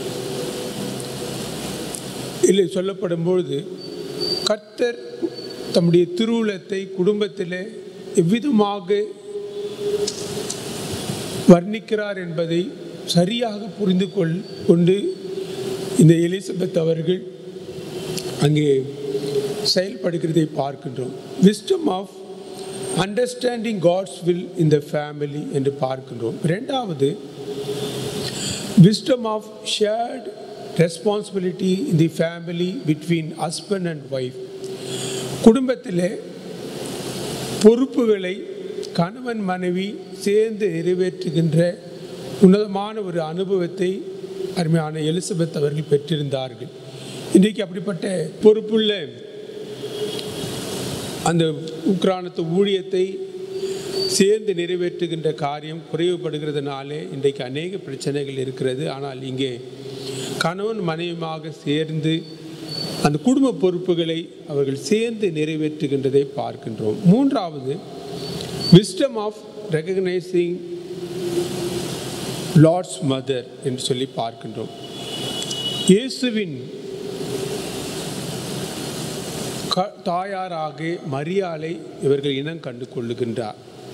இல்லை சொல்லப்படும் பொழுது கர்த்தர் தம்முடைய திருவுளத்தை குடும்பத்தில் எவ்விதமாக வர்ணிக்கிறார் என்பதை சரியாக புரிந்து கொள் கொண்டு இந்த எலிசபெத் அவர்கள் அங்கே செயல்படுகிறதை பார்க்கின்றோம் wisdom of understanding God's will in the family என்று பார்க்கின்றோம் ரெண்டாவது wisdom of shared responsibility in the family between husband and wife குடும்பத்திலே பொறுப்புகளை கணவன் மனைவி சேர்ந்து நிறைவேற்றுகின்ற உன்னதமான ஒரு அனுபவத்தை அருமையான எலிசபெத் அவர்கள் பெற்றிருந்தார்கள் இன்றைக்கு அப்படிப்பட்ட பொறுப்புள்ள அந்த உக்ரானத்து ஊழியத்தை சேர்ந்து நிறைவேற்றுகின்ற காரியம் குறைவுபடுகிறதுனாலே இன்றைக்கு அநேக பிரச்சனைகள் இருக்கிறது ஆனால் இங்கே கணவன் மனைவியுமாக சேர்ந்து அந்த குடும்ப பொறுப்புகளை அவர்கள் சேர்ந்து நிறைவேற்றுகின்றதை பார்க்கின்றோம் மூன்றாவது wisdom of recognising Lord's mother என்று சொல்லி பார்க்கின்றோம் இயேசுவின் க- தாயாராக மரியாளை இவர்கள் இனம் கண்டு கொள்ளுகின்றார்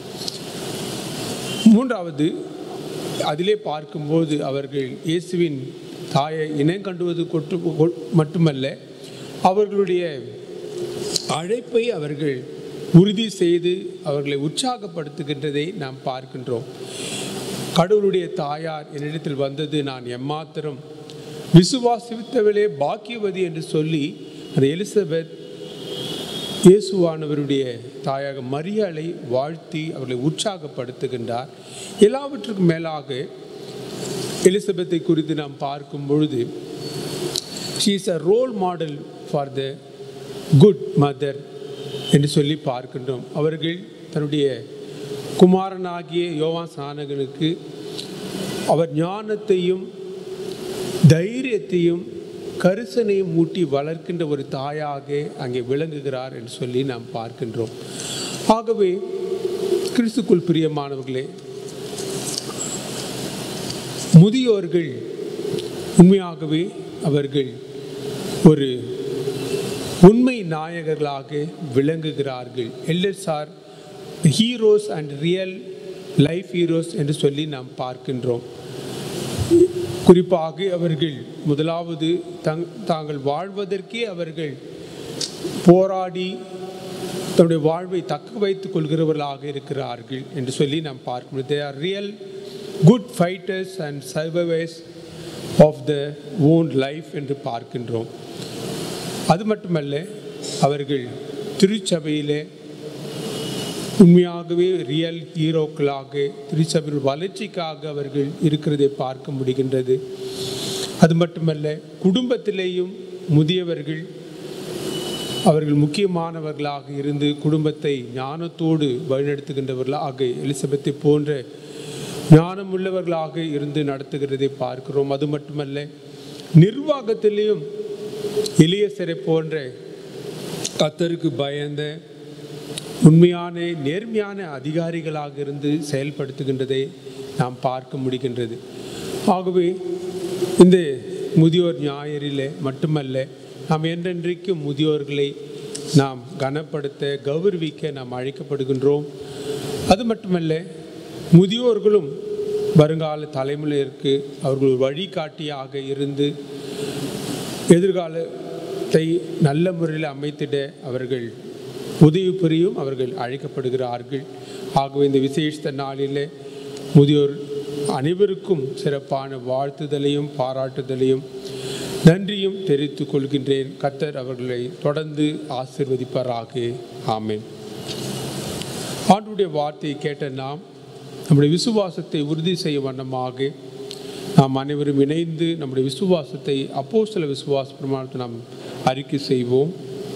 மூன்றாவது அதிலே பார்க்கும்போது அவர்கள் இயேசுவின் தாயை இனம் கண்டுவது கொட்டு கொ- மட்டுமல்ல அவர்களுடைய அழைப்பை அவர்கள் உறுதி செய்து அவர்களை உற்சாகப்படுத்துகின்றதை நாம் பார்க்கின்றோம் கடவுளுடைய தாயார் என்னிடத்தில் வந்தது நான் எம்மாத்திரம் விசுவாசித்தவளே பாக்கியவதி என்று சொல்லி அந்த எலிசபெத் இயேசுவானவருடைய தாயாக மரியாளை வாழ்த்தி அவர்களை உற்சாகப்படுத்துகின்றார் எல்லாவற்றுக்கும் மேலாக எலிசபெத்தை குறித்து நாம் பார்க்கும் பொழுது she is a role model for the good mother என்று சொல்லி பார்க்கின்றோம் அவர்கள் தன்னுடைய குமாரனாகிய யோவான் சானகனுக்கு அவர் ஞானத்தையும் தைரியத்தையும் கரிசனையும் ஊட்டி வளர்க்கின்ற ஒரு தாயாக அங்கே விளங்குகிறார் என்று சொல்லி நாம் பார்க்கின்றோம் ஆகவே கிறிஸ்துக்குள் பிரியமானவர்களே முதியோர்கள் உண்மையாகவே அவர்கள் ஒரு உண்மை நாயகர்களாக விளங்குகிறார்கள் elders are heroes and real life heroes என்று சொல்லி நாம் பார்க்கின்றோம் குறிப்பாக அவர்கள் முதலாவது தங் தாங்கள் வாழ்வதற்கே அவர்கள் போராடி தன்னுடைய வாழ்வை தக்க வைத்துக் கொள்கிறவர்களாக இருக்கிறார்கள் என்று சொல்லி நாம் பார்க்கணும் they are real good fighters and survivors of the own life என்று பார்க்கின்றோம் அது மட்டுமல்ல அவர்கள் திருச்சபையிலே உண்மையாகவே ரியல் ஹீரோக்களாக திருச்சபையின் வளர்ச்சிக்காக அவர்கள் இருக்கிறதை பார்க்க முடிகின்றது அது மட்டுமல்ல குடும்பத்திலேயும் முதியவர்கள் அவர்கள் முக்கியமானவர்களாக இருந்து குடும்பத்தை ஞானத்தோடு வழிநடத்துகின்றவர்களாக எலிசபெத்தை போன்ற ஞானமுள்ளவர்களாக இருந்து நடத்துகிறதை பார்க்கிறோம் அது மட்டுமல்ல நிர்வாகத்திலேயும் எளியசரை போன்ற கத்தருக்கு பயந்த உண்மையான நேர்மையான அதிகாரிகளாக இருந்து செயல்படுத்துகின்றதை நாம் பார்க்க முடிகின்றது ஆகவே இந்த முதியோர் ஞாயிறிலே மட்டுமல்ல நாம் என்றென்றைக்கும் முதியோர்களை நாம் கனப்படுத்த கௌரவிக்க நாம் அழைக்கப்படுகின்றோம் அது மட்டுமல்ல முதியோர்களும் வருங்கால தலைமுறையிற்கு அவர்கள் ஒரு வழிகாட்டியாக இருந்து எதிர்காலத்தை நல்ல முறையில் அமைத்திட அவர்கள் உதவி புரியும் அவர்கள் அழைக்கப்படுகிறார்கள் ஆகவே இந்த விசேஷ நாளில் முதியோர் அனைவருக்கும் சிறப்பான வாழ்த்துதலையும் பாராட்டுதலையும் நன்றியும் தெரிவித்துக் கொள்கின்றேன் கத்தர் அவர்களை தொடர்ந்து ஆசிர்வதிப்பாராக ஆமென் ஆண்டுடைய வார்த்தையை கேட்ட நாம் நம்முடைய விசுவாசத்தை உறுதி செய்ய வண்ணமாக நாம் அனைவரும் இணைந்து நம்முடைய விசுவாசத்தை அப்போஸ்தல விசுவாச பிரமாணத்தை நாம் அறிக்கை செய்வோம்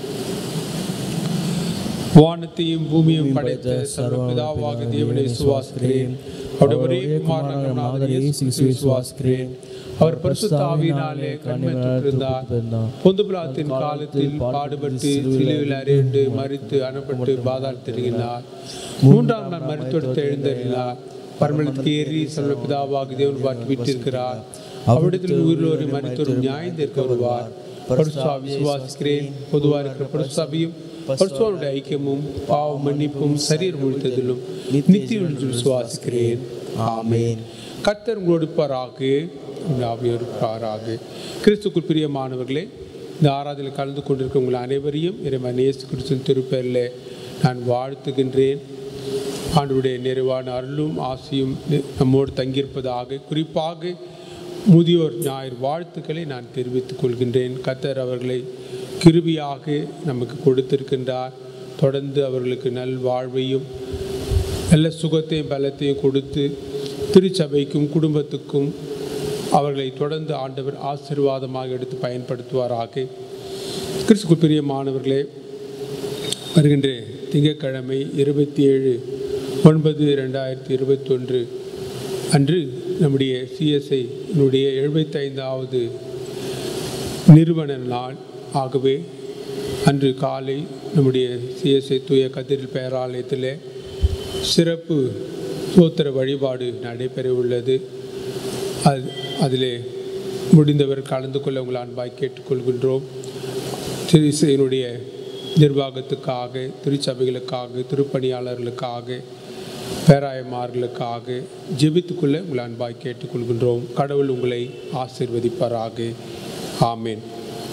வானத்தையும் பூமியும் படைத்த சர்வபிதாவாக தேவனை விசுவாசிக்கிறேன் அவருடைய ஒரே குமாரனாக நாதர் இயேசு கிறிஸ்துவை விசுவாசிக்கிறேன் அவர் பரிசுத்த ஆவியினாலே கண்மற்றுஇருந்தார் பொந்து பிலாத்தின் காலத்தில் பாடுபட்டு சிலுவையில் அறிந்து மறித்து அணப்பட்டு பாதாள் திருகினார் மூன்றாம் நாள் மருத்துவத்தை எழுந்தறினார் பரமளத்துக்கு ஏறி சொல்ல பிதாவாக தேவன் பார்த்து விட்டிருக்கிறார் அவ்விடத்தில் உயிரோரை மருத்துவரும் நியாயந்திருக்க வருவார் பரிசுத்தா விசுவாசிக்கிறேன் பொதுவாக இருக்கிற பரிசுத்தாவையும் பரிசுத்தாவுடைய ஐக்கியமும் பாவ மன்னிப்பும் சரீர் முழித்ததிலும் நித்திய விசுவாசிக்கிறேன் ஆமென் கர்த்தர் உங்களோடு இருப்பாராக உங்கள் ஆவியோடு இருப்பாராக கிறிஸ்துக்குள் பிரியமானவர்களே இந்த ஆராதனையில் கலந்து கொண்டிருக்க உங்கள் அனைவரையும் இறைவன் இயேசு கிறிஸ்துவின் திருப்பெயரில் நான் வாழ்த்துகின்றேன் ஆண்டவருடைய நிறைவான அருளும் ஆசியும் நம்மோடு தங்கியிருப்பதாக குறிப்பாக முதியோர் ஞாயிறு வாழ்த்துக்களை நான் தெரிவித்துக் கொள்கின்றேன் கத்தர் அவர்களை கிருபியாக நமக்கு கொடுத்திருக்கின்றார் தொடர்ந்து அவர்களுக்கு நல் வாழ்வையும் நல்ல சுகத்தையும் பலத்தையும் கொடுத்து திருச்சபைக்கும் குடும்பத்துக்கும் அவர்களை தொடர்ந்து ஆண்டவர் ஆசீர்வாதமாக எடுத்து பயன்படுத்துவாராக கிறிஸ்துக்கு பிரியமானவர்களே வருகின்ற திங்கட்கிழமை இருபத்தி ஏழு ஒன்பது ரெண்டாயிரத்தி இருபத்தொன்று அன்று நம்முடைய சிஎஸ்ஐ என்னுடைய எழுபத்தைந்தாவது நிறுவன நாள் ஆகவே அன்று காலை நம்முடைய சிஎஸ்ஐ தூய கதிரில் பேராலயத்தில் சிறப்பு சோத்திர வழிபாடு நடைபெற உள்ளது அது அதிலே முடிந்தவர் கலந்து கொள்ள உங்கள் அன்பாய் கேட்டுக்கொள்கின்றோம் திருசையினுடைய நிர்வாகத்துக்காக திருச்சபைகளுக்காக திருப்பணியாளர்களுக்காக பேராயமார்களுக்காக ஜெபித்துக்கொள்ள உங்கள் அன்பாய் கேட்டுக்கொள்கின்றோம் கடவுள் உங்களை ஆசிர்வதிப்பாராக ஆமேன்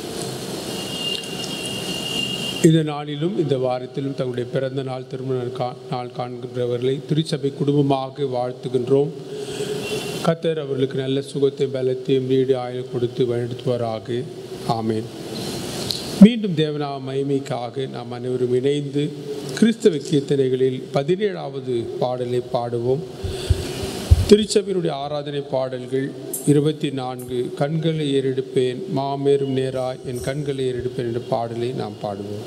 இந்த நாளிலும் இந்த வாரத்திலும் தங்களுடைய பிறந்த நாள் திருமண கா நாள் காண்கின்றவர்களை திருச்சபை குடும்பமாக வாழ்த்துகின்றோம் கத்தர் அவர்களுக்கு நல்ல சுகத்தையும் பலத்தையும் நீடு ஆயுள் கொடுத்து வழிநடத்துவாராக ஆமேன் மீண்டும் தேவனா மகிமைக்காக நாம் அனைவரும் இணைந்து கிறிஸ்தவ கீர்த்தனைகளில் பதினேழாவது பாடலை பாடுவோம் திருச்சபையினுடைய ஆராதனை பாடல்கள் இருபத்தி நான்கு கண்களை ஏறெடுப்பேன் மாமேறும் நேராய் என் கண்களை ஏறெடுப்பேன் என்ற பாடலை நாம் பாடுவோம்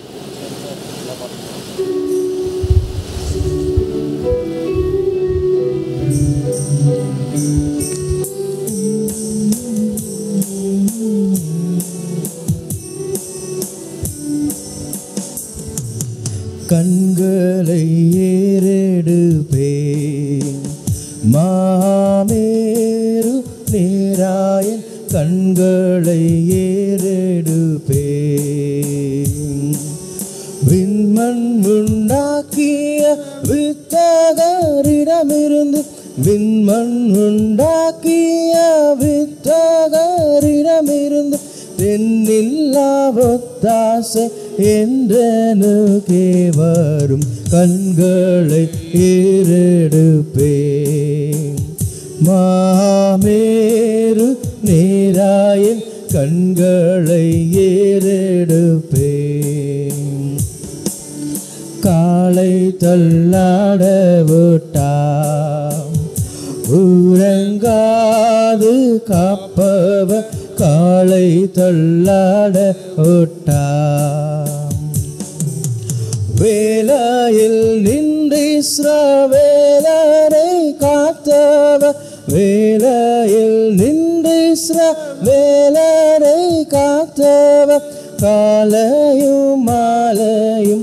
கண்களை ஏறெடுப்பேன் மாமேரு நேராயன் கண்களை ஏறெடுப்பேன் விண்மண் உண்டாக்கிய வித்தகரிடமிருந்து விண்மண் உண்டாக்கிய வித்தகரிடமிருந்து தென்னில்லாவொத்தாசை என்றனுக்கே வரும் கண்களை ஏறெடுப்பேன் மாமேரு நேராயன் கண்களை ஏறெடுப்பேன் காலை தள்ளாட விட்டாம் உறங்காது காப்பவ காலை தள்ளாட விட்டாம் வேலையில் நின்று வேலரை காத்தவ வேலையில் நின்று வேலரை காத்தவ காலையும் மாலையும்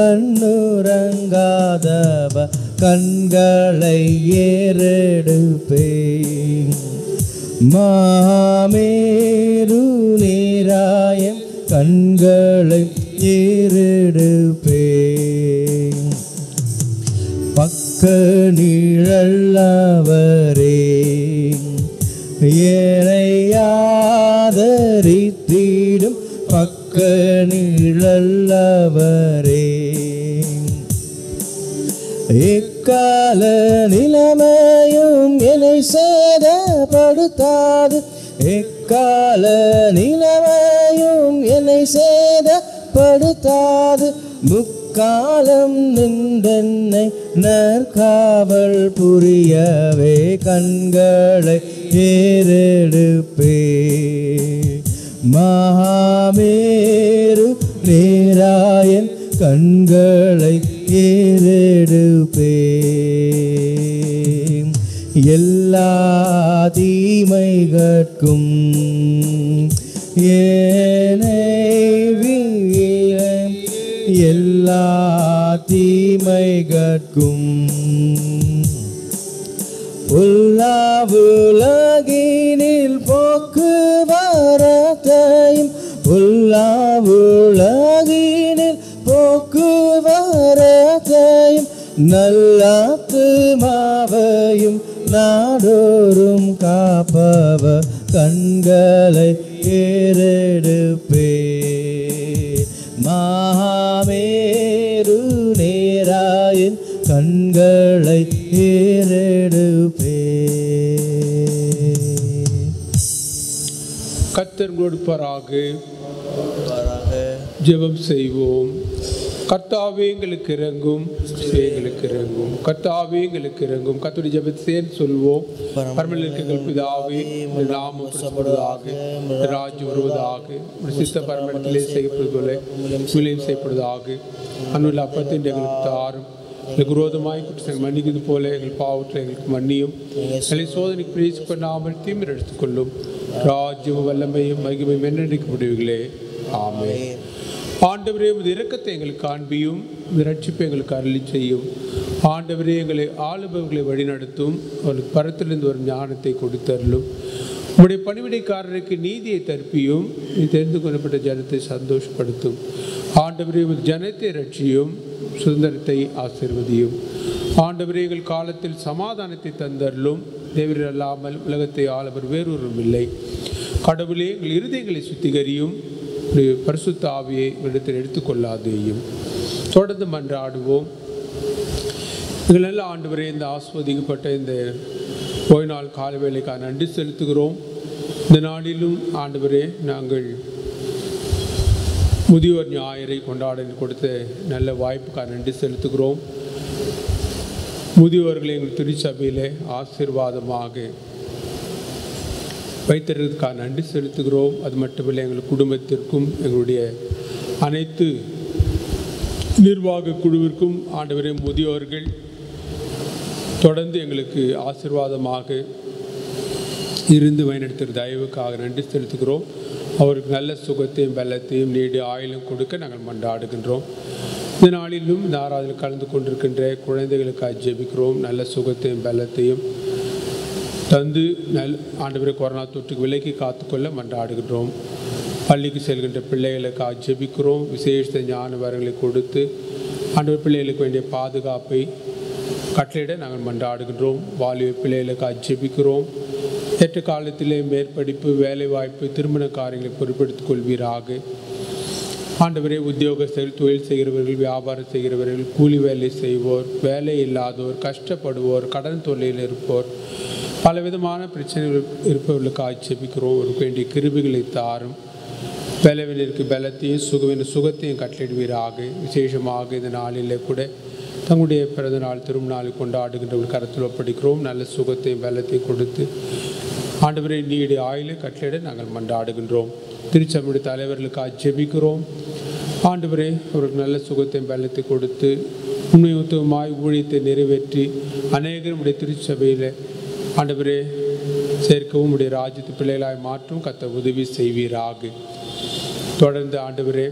கண்ணுறங்காதவ கண்களை ஏறெடுப்பேன் மாமேரு நேராயம் கண்களை ஏறெடுப்பேன் பக்க நிழல்லவரே ஏனையாதரித்திடும் பக்க நிழல்லவரே எக்கால நிலைமையும் என்னை சேதப்படுத்தாது எக்கால நிலைமையும் என்னை சேதப்படுத்தாது முக்காலம் நின்றென்னை நற்காவல் புரியவே கண்களை ஏறெடுப்பே மகாமேரு நேராயன் கண்களை ஏறெடுப்பே எல்லா தீமைகட்கும் ஏனை வீழ எல்லா தீமைகட்கும் பொல்லா உலகினில் போக்குவரத்தையும் பொல்லா உலகினில் போக்குவரத்தையும் நல்லாத்துமாவையும் நாடோறும் காப்பவ கண்களை ஏறெடுப்பே மாமேரு நேராயின் கண்களை ஏறெடுப்பே கத்தர் கொடுப்பாராக ஜெபம் செய்வோம் கர்த்தாவே எங்களுக்கு இறங்கும் எங்களுக்கு இறங்கும் கர்த்தாவே எங்களுக்கு இறங்கும் கத்துடைய ஜெபத்தை சொல்வோம் பரமலிருக்கங்கள் பிதாவே உம்முடைய நாமம் பிரசப்படுவதாக உம்முடைய ராஜ்யம் வருவதாக உம்முடைய சித்த பரமத்திலே செய்யப்படுவது போல விலையும் செய்யப்படுவதாக அன்னுள்ள அப்பத்தின் எங்களுக்கு தாரும் எங்களுக்கு விரோதமாய் குற்றங்கள் மன்னிக்கிறது போல எங்கள் பாவத்தில் எங்களுக்கு மன்னியும் எங்களை சோதனைக்கு பிரேசி பண்ணாமல் தீமிர எடுத்துக்கொள்ளும் ராஜ்யம் வல்லமையும் மகிமையும் என்னடிக்கப்படுவீர்களே ஆமே ஆண்டவரே உமது இரக்கத்தை எங்களுக்கு காண்பியும் உமது ரட்சிப்பை எங்களுக்கு அருளி செய்யும் ஆண்டவரே எங்களை ஆளுபவர்களை வழிநடத்தும் அவர்களுக்கு பரத்திலிருந்து வரும் ஞானத்தை கொடுத்தருளும் உம்முடைய பணிவிடைக்காரருக்கு நீதியை தற்பியும் நீ தெரிந்து கொள்ளப்பட்ட ஜனத்தை சந்தோஷப்படுத்தும் ஆண்டவரே உமது ஜனத்தை ரட்சியும் சுதந்திரத்தை ஆசிர்வதியும் ஆண்டவரே எங்கள் காலத்தில் சமாதானத்தை தந்தருளும் தேவரர் அல்லாமல் உலகத்தை ஆளவர் வேறொரும் இல்லை கடவுளே எங்கள் இருதயங்களை சுத்திகரியும் உம்முடைய பரிசுத்த ஆவியை இடத்தில் எடுத்துக்கொள்ளாதேயும் தொடர்ந்து மன்றாடுவோம் எங்கள் நல்ல ஆண்டவரே இந்த ஆஸ்வதிக்கப்பட்ட இந்த ஓய்வு நாள் கால வேலைக்காக நன்றி செலுத்துகிறோம் இந்த நாளிலும் ஆண்டவரே நாங்கள் முதியோர் ஞாயிறை கொண்டாட கொடுத்த நல்ல வாய்ப்புக்காக நன்றி செலுத்துகிறோம் முதியோர்களை எங்கள் திருச்சபையிலே ஆசீர்வாதமாக வைத்திருக்கிறதுக்காக நன்றி செலுத்துகிறோம் அது மட்டுமில்லை எங்கள் குடும்பத்திற்கும் எங்களுடைய அனைத்து நிர்வாக குழுவிற்கும் ஆண்டவரே முதியோர்கள் தொடர்ந்து எங்களுக்கு ஆசீர்வாதமாக இருந்து வழிநடத்துகிற தயவுக்காக நன்றி செலுத்துகிறோம் அவருக்கு நல்ல சுகத்தையும் பலத்தையும் நீடி ஆயிலும் கொடுக்க நாங்கள் மன்றாடுகின்றோம் இந்த நாளிலும் இந்த ஆராதனை கலந்து கொண்டிருக்கின்ற குழந்தைகளுக்காக ஜெபிக்கிறோம் நல்ல சுகத்தையும் பலத்தையும் தந்து நல் ஆண்டவரை கொரோனா தொற்றுக்கு விலைக்கு காத்துக்கொள்ள மன்றாடுகின்றோம் பள்ளிக்கு செல்கின்ற பிள்ளைகளுக்காக ஜெபிக்கிறோம் விசேஷ ஞான வரங்களை கொடுத்து ஆண்டவர் பிள்ளைகளுக்கு வேண்டிய பாதுகாப்பை கட்டளையிட நாங்கள் மன்றாடுகின்றோம் வாலிப பிள்ளைகளுக்காக ஜெபிக்கிறோம் ஏற்ற காலத்திலே மேற்படிப்பு வேலைவாய்ப்பு திருமண காரியங்களை பொறுப்பெடுத்துக் கொள்வீராக ஆண்டவரே உத்தியோகஸ்தர்கள் தொழில் செய்கிறவர்கள் வியாபாரம் செய்கிறவர்கள் கூலி வேலை செய்வோர் வேலை இல்லாதோர் கஷ்டப்படுவோர் கடன் தொல்லையில் இருப்போர் பலவிதமான பிரச்சனைகள் இருப்பவர்களுக்காக ஜெபிக்கிறோம் ஒரு வேண்டிய கிருபிகளை தாரும் பலவினருக்கு பலத்தையும் சுகவின சுகத்தையும் கட்டளிடுவீராக விசேஷமாக இந்த நாளில் கூட தங்களுடைய பிறந்த நாள் திருநாளை கொண்டாடுகின்றவர்கள் கருத்தில் ஒப்படைக்கிறோம் நல்ல சுகத்தையும் பலத்தையும் கொடுத்து ஆண்டவரை நீடி ஆயிலை கட்டளையிட நாங்கள் மன்றாடுகின்றோம் திருச்சபையுடைய தலைவர்களுக்காக ஜெபிக்கிறோம் ஆண்டவரே அவருக்கு நல்ல சுகத்தையும் பலத்தை கொடுத்து உண்மையுத்தமாய் ஊழியத்தை நிறைவேற்றி அநேகர் உடைய திருச்சபையில் ஆண்டவரே சேர்க்கவும் உடைய ராஜ்யத்து பிள்ளைகளாய் மாற்றும் கத்த உதவி செய்வீராக தொடர்ந்து ஆண்டவரே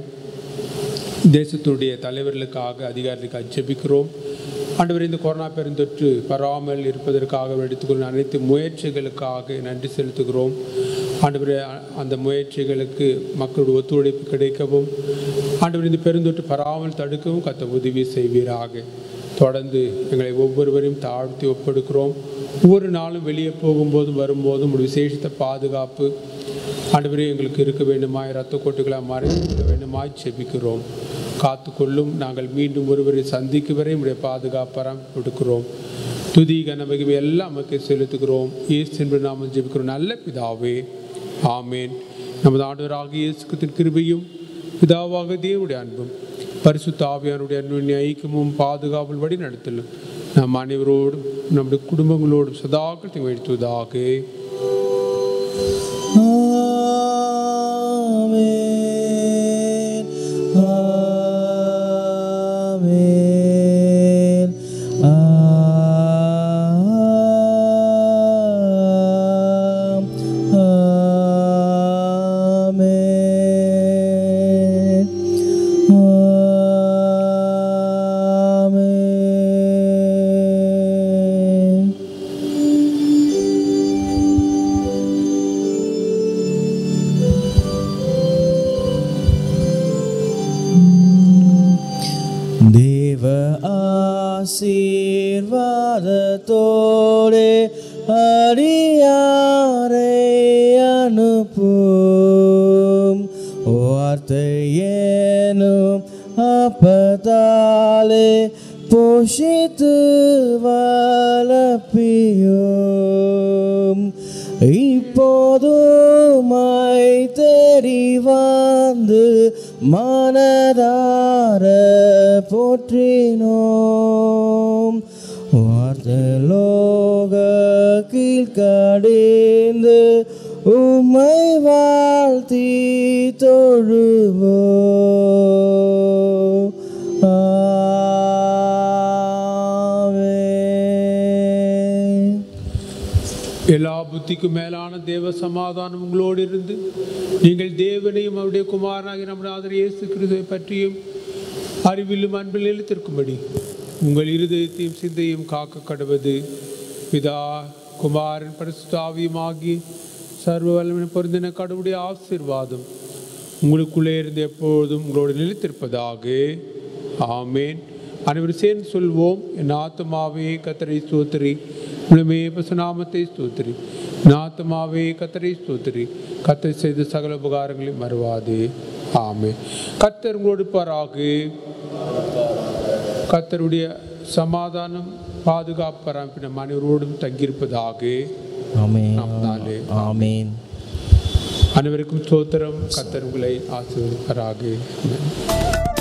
தேசத்துடைய தலைவர்களுக்காக அதிகாரிகளுக்காக ஜெபிக்கிறோம் ஆண்டவர் இந்த கொரோனா பெருந்தொற்று பரவாமல் இருப்பதற்காக எடுத்துக்கொள்ளும் அனைத்து முயற்சிகளுக்காக நன்றி செலுத்துகிறோம் ஆண்டவரே அ- அந்த முயற்சிகளுக்கு மக்களுடைய ஒத்துழைப்பு கிடைக்கவும் ஆண்டவர் இந்த பெருந்தொற்று பரவாமல் தடுக்கவும் கத்த உதவி செய்வீராக தொடர்ந்து எங்களை ஒவ்வொருவரையும் தாழ்த்தி ஒப்பெடுக்கிறோம் ஒவ்வொரு நாளும் வெளியே போகும்போதும் வரும்போதும் ஒரு விசேஷித்த பாதுகாப்பு ஆண்டவரே எங்களுக்கு இருக்க வேண்டுமாய் இரத்த கோட்டுகளாக மறைக்க வேண்டுமாய் செபிக்கிறோம் காத்துக்கொள்ளும் நாங்கள் மீண்டும் ஒருவரை சந்திக்கும் வரை உடைய பாதுகாப்பரம் கொடுக்கிறோம் துதி கனமகிமை எல்லாம் நமக்கு செலுத்துகிறோம் இயேசு என்று நாம ஜெபிக்கிறோம் நல்ல பிதாவே ஆமேன் நமது ஆண்டவராக இயேசுக்கத்தின் கிருபையும் பிதாவாக தேவனுடைய அன்பும் பரிசுத்த ஆவியானுடைய அன்புடைய ஐக்கியமும் பாதுகாவல் வழி நடத்தலும் நம் அனைவரோடும் நம்முடைய குடும்பங்களோடும் சதாக்கள் வைத்துவதாக ஆமென். ஆமென். ஆம். ஆமென். ஆமென். ஆசீர்வாதத்தோடே அடியாரை அனுப்பும் வார்த்தையேனும் அப்பதாலே போஷித்து வளர்ப்பியும் இப்போதுமாய் தேடி வந்து மனதார போற்றினோம் வார்த்தலோக கீழ்கடிந்து உம்மை வாழ்த்தி தொழுவோ ஆமென். எல்லா புத்திக்கும் மேலான தேவ சமாதானம் உங்களோடு இருந்து நீங்கள் தேவனையும் அவருடைய குமாரனாகிய நம்முடைய ஆதர இயேசு கிறிஸ்துவை பற்றியும் அறிவிலும் அன்பில் நிலைத்திருக்கும்படி உங்கள் இருதயத்தையும் சிந்தையும் காக்க கடவது பிதா குமாரன் பரிசுத்தாவியும் ஆகி சர்வ வல்லமை பொருந்தின கடவுளுடைய ஆசீர்வாதம் உங்களுக்குள்ளே இருந்து எப்பொழுதும் உங்களோடு நிலைத்திருப்பதாக ஆமேன் அனைவரும் சேர்ந்து சொல்வோம் என் ஆத்மாவே கத்தரை ஸ்தோத்திரி முழுமே பசுநாமத்தை ஸ்தோத்திரி என் ஆத்மாவே கத்தரை ஸ்தோத்திரி கத்தரை செய்த சகல உபகாரங்களை மறுவாதே ஆமே கத்தர் உங்களோடு பாராக கத்தருடைய சமாதானம் பாதுகாப்பு நம் அனைவரோடும் தங்கியிருப்பதாக ஆமென் நாமத்தாலே. ஆமென் அனைவருக்கும் ஸ்தோத்திரம் கத்தர் உங்களை ஆசீர்வதிப்பாராக ஆமென்.